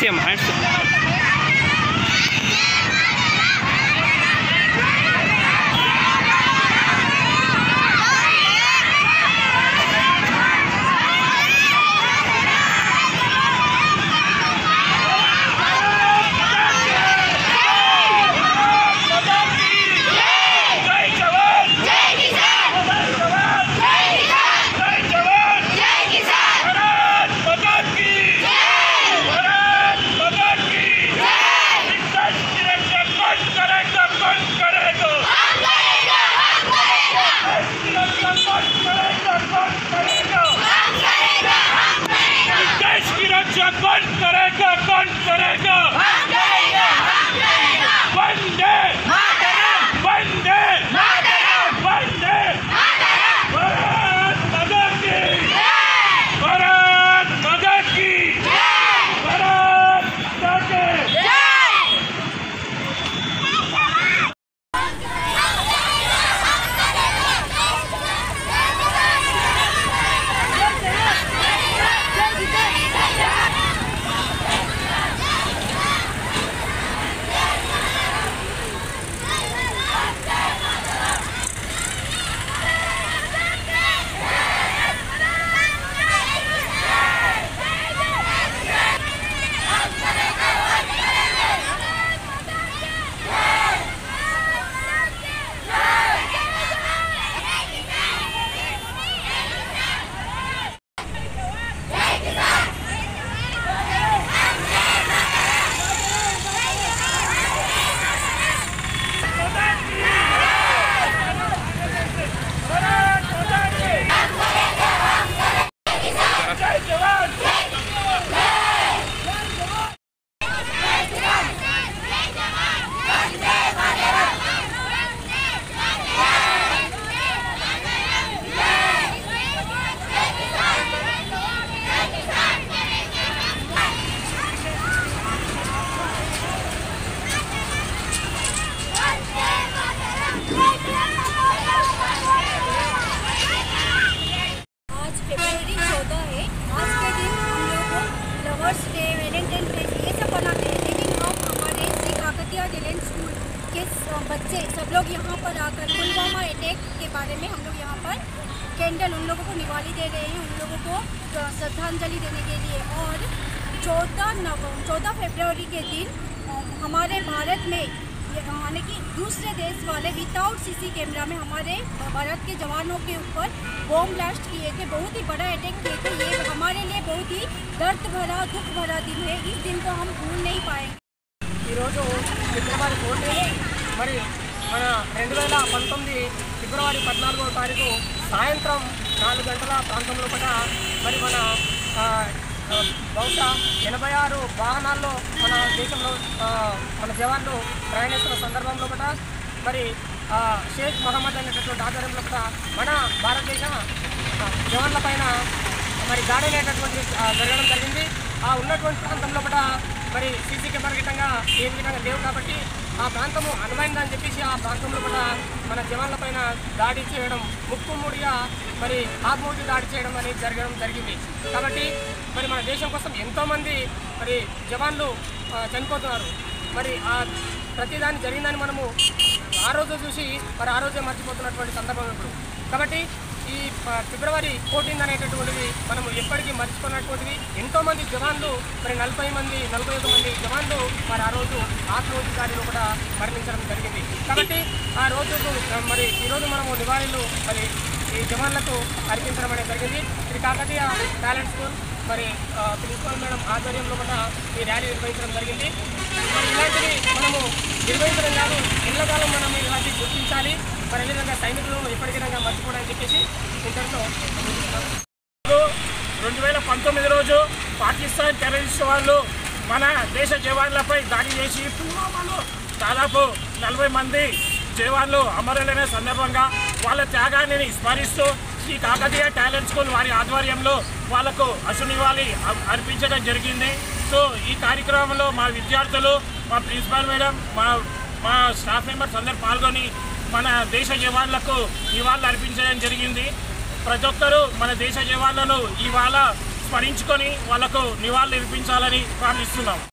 చేయమ్మా హ్యాండ్స్ देश की रक्षा कौन करेगा कौन करेगा वंदे वंदे वंदे भारत माता की भारत माता की भारत माता की जय जवान आज फरवरी चौदह है आज के दिन हम लोग लवर्स डे वैलेंटाइन डे ये सब मनाते हैं लेकिन हम हमारे श्री काकतिया जिलेन स्कूल के स- बच्चे सब लोग यहाँ पर आकर पुलवामा अटैक के बारे में हम लोग यहाँ पर कैंडल उन लोगों को निवाली दे रहे हैं उन लोगों को अ, श्रद्धांजलि देने के लिए और चौदह नवम चौदह फरवरी के दिन अ, हमारे भारत में ये, यानी कि दूसरे देश वाले विदाउट सीसी कैमरा में हमारे भारत के जवानों के ऊपर बॉम्ब ब्लास्ट किए थे बहुत ही बड़ा अटैक किए थे ये हमारे लिए बहुत ही दर्द भरा दुख भरा दिन है इस दिन को हम भूल नहीं पाएंगे ఈరోజు ఫిబ్రవరి ఫోర్టీన్ మరి మన రెండు వేల పంతొమ్మిది ఫిబ్రవరి పద్నాలుగో తారీఖు సాయంత్రం నాలుగు గంటల ప్రాంతంలో కూడా మరి మన ఆ, ఆ, బహుశా ఎనభై ఆరు వాహనాల్లో మన దేశంలో ఆ, మన జవాన్లు ప్రయాణిస్తున్న సందర్భంలో కూడా మరి ఆ, షేక్ మహమ్మద్ అనేటటువంటి ఆధ్వర్యంలో కూడా మన భారతదేశ ఆ, జవాన్ల పైన మరి దాడి అనేటటువంటి ఆ, జరగడం జరిగింది ఆ ఉన్నటువంటి ప్రాంతంలో కూడా మరి సీసీ కెమెరా గిట్టంగా ఏ విధంగా లేవు కాబట్టి ఆ ప్రాంతము అనువైందని చెప్పేసి ఆ ప్రాంతంలో కూడా మన జవాన్ల పైన దాడి చేయడం ముక్కుముడిగా మరి ఆత్మహత్య దాడి చేయడం అనేది జరగడం జరిగింది కాబట్టి మరి మన దేశం కోసం ఎంతోమంది మరి జవాన్లు ఆ, చనిపోతున్నారు మరి ఆ ప్రతిదాని జరిగిందని మనము ఆ రోజు చూసి మరి ఆ రోజే మర్చిపోతున్నటువంటి సందర్భం ఇప్పుడు కాబట్టి ఈ ప- ఫిబ్రవరి ఫోర్టీన్ అనేటటువంటిది మనము ఎప్పటికీ మర్చిపోయినటువంటిది ఎంతోమంది జవాన్లు మరి నలభై మంది నలభై ఐదు మంది జవాన్లు మరి ఆ రోజు ఆత్మహత్య దాడిలో కూడా మరణించడం జరిగింది కాబట్టి ఆ రోజు మరి ఈరోజు మనము నివాళులు మరి ఈ జవాన్లకు అర్పించడం అనేది జరిగింది ఇది కాకతీయ టాలెంట్ స్కూల్ మరి ఆ, ప్రిన్సిపల్ మేడం ఆధ్వర్యంలో కూడా ఈ ర్యాలీ నిర్వహించడం జరిగింది మరి ఇలాంటివి మనము నిర్వహించడం కాదు ఎల్లకాలం మనం ఇలాంటివి గుర్తించాలి మరి అదేవిధంగా సైనికులు ఎప్పటికైనా మర్చిపోవడానికి చెప్పేసి ఇంతటితో ముగిస్తున్నాను. రెండు వేల పంతొమ్మిది రోజు పాకిస్తాన్ టెర్రరిస్ట్ వాళ్ళు మన దేశ జవాన్లపై దాడి చేసి పుల్వామాలో దాదాపు నలభై మంది జవాన్లు అమరులైన సందర్భంగా వాళ్ళ త్యాగాన్ని స్మరిస్తూ శ్రీ కాకతీయ టాలెంట్ స్కూల్ వారి ఆధ్వర్యంలో వాళ్లకు అశునివాలి అర్పించడం జరిగింది సో ఈ కార్యక్రమంలో మా విద్యార్థులు మా ప్రిన్సిపాల్ మేడం మా మా స్టాఫ్ మెంబర్స్ అందరు పాల్గొని మన దేశ జవాన్లకు నివాళులు అర్పించడం జరిగింది ప్రతి ఒక్కరూ మన దేశ జవాన్లను ఇవాళ స్మరించుకొని వాళ్లకు నివాళులు ఇర్పించాలని ప్రార్థిస్తున్నాం